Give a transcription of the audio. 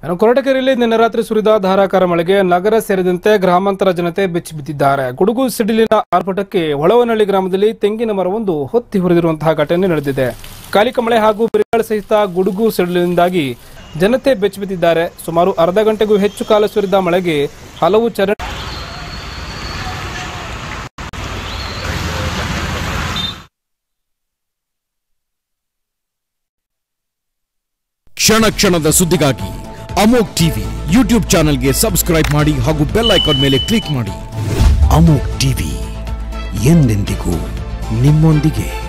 ಇನ್ನು ಕೊರಟಗೆರೆಯಲ್ಲಿ ನಿನ್ನೆ ರಾತ್ರಿ ಸುರಿದ ಧಾರಾಕಾರ ಮಳೆಗೆ ನಗರ ಸೇರಿದಂತೆ ಗ್ರಾಮಾಂತರ ಜನತೆ ಬೆಚ್ಚಿ ಬಿದ್ದಿದ್ದಾರೆ ಗುಡುಗು ಸಿಡಿಲಿನ ಆರ್ಭಟಕ್ಕೆ ಹೊಳವನಹಳ್ಳಿ ಗ್ರಾಮದಲ್ಲಿ ತೆಂಗಿನ ಮರವೊಂದು ಹೊತ್ತಿ ಹುರಿದಿರುವಂತಹ ಘಟನೆ ನಡೆದಿದೆ ಕಾಲಿಕ ಮಳೆ ಹಾಗೂ ಬಿರುಗಾಳ ಸಹಿತ ಗುಡುಗು ಸಿಡಿಲಿನಿಂದಾಗಿ ಜನತೆ ಬೆಚ್ಚಿ ಬಿದ್ದಿದ್ದಾರೆ ಸುಮಾರು ಅರ್ಧ ಗಂಟೆಗೂ ಹೆಚ್ಚು ಕಾಲ ಸುರಿದ ಮಳೆಗೆ ಹಲವು ಚರಂಡಿ ಕ್ಷಣ ಕ್ಷಣದ ಸುದ್ದಿಗಾಗಿ ಅಮೋಕ್ ಟಿವಿ ಯೂಟ್ಯೂಬ್ ಚಾನೆಲ್ಗೆ ಸಬ್ಸ್ಕ್ರೈಬ್ ಮಾಡಿ ಹಾಗೂ ಬೆಲ್ ಐಕಾನ್ ಮೇಲೆ ಕ್ಲಿಕ್ ಮಾಡಿ ಅಮೋಕ್ ಟಿವಿ ಎಂದೆಂದಿಗೂ ನಿಮ್ಮೊಂದಿಗೆ